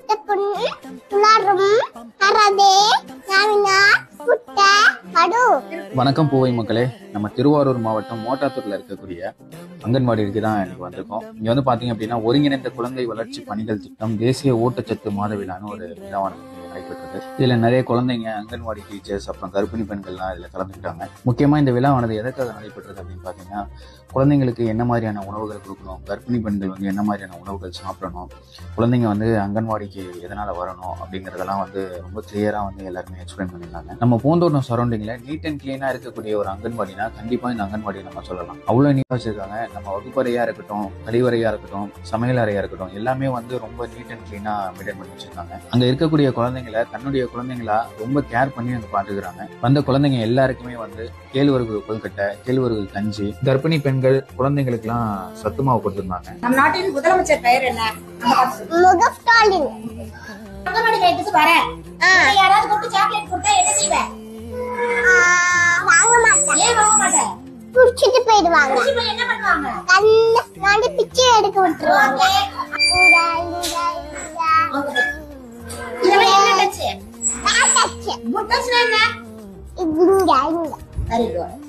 புத்தப்புண் துளாரும் அறதே நாவினா புட்ட கடு வணக்கம் பூவை மக்களே நம்ம திருவாரூர் மாவட்டம் மோட்டாத்தூர்ல இருக்கக்கூடிய அங்கன்வாடிக்கு தான் எனக்கு வந்திருக்கோம் இங்க வந்து பாத்தீங்க அப்படின்னா ஒருங்கிணைந்த குழந்தை வளர்ச்சி பணிகள் திட்டம் தேசிய ஊட்டச்சத்து மாத விழான்னு ஒரு விழாவானது நடைபெற்றது இதுல நிறைய குழந்தைங்க அங்கன்வாடி டீச்சர்ஸ் அப்புறம் கர்ப்பிணி பெண்கள்லாம் இதுல கலந்துக்கிட்டாங்க முக்கியமா இந்த விழாவானது எதற்காக நடைபெற்றது அப்படின்னு பாத்தீங்கன்னா குழந்தைங்களுக்கு என்ன மாதிரியான உணவுகள் கொடுக்கணும் கர்ப்பிணி பெண்கள் வந்து என்ன மாதிரியான உணவுகள் சாப்பிடணும் குழந்தைங்க வந்து அங்கன்வாடிக்கு எதனால வரணும் அப்படிங்கறதெல்லாம் வந்து ரொம்ப கிளியரா வந்து எல்லாருமே எக்ஸ்பிளைன் பண்ணியிருந்தாங்க நம்ம பூந்தோட்டம் சரௌண்டிங்ல நீட் அண்ட் கிளீனா இருக்கக்கூடிய ஒரு அங்கன்வாடினா கண்டிப்பா இந்த அங்கன்வாடி நம்ம சொல்லலாம் அவ்வளவு நீட்டா வச்சிருக்காங்க நம்ம வகுப்பறையா இருக்கட்டும் கழிவறையா இருக்கட்டும் சமையல் அறையா இருக்கட்டும் எல்லாமே வந்து ரொம்ப நீட் அண்ட் கிளீனா மெயின்டைன் பண்ணி வச்சிருக்காங்க அங்க இருக்கக்கூடிய குழந்தைங்களை தன்னுடைய குழந்தைங்களா ரொம்ப கேர் பண்ணி அங்க பாத்துக்கிறாங்க வந்த குழந்தைங்க எல்லாருக்குமே வந்து கேழ்வரகு கொழுக்கட்டை கேழ்வரகு கஞ்சி கர்ப்பிணி பெண்கள் குழந்தைங்களுக்குலாம் சத்து மாவு கொடுத்திருந்தாங்க நம் நாட்டின் முதலமைச்சர் பெயர் என்ன முக ஸ்டாலின் அங்கன்வாடி கைட்டுக்கு வரேன் உன்னை யாராவது கூப்பிட்டு சாக்லேட் கொடுத்தா என்ன செய்வ ஆ, வாங்க மாட்டேன் ஏன் வாங்க மாட்டேன் புடிச்சிட்டு போயிடுவாங்க குச்சி போய் என்ன பண்ணுவாங்க கண்ணு காண்டி பிச்சை எடுக்க விட்டுருவாங்க இங்க இங்க இங்க இதெல்லாம் என்ன டச்சு காட்டாச்சு குட் டச்னா என்ன இங்க இங்க வெரி குட்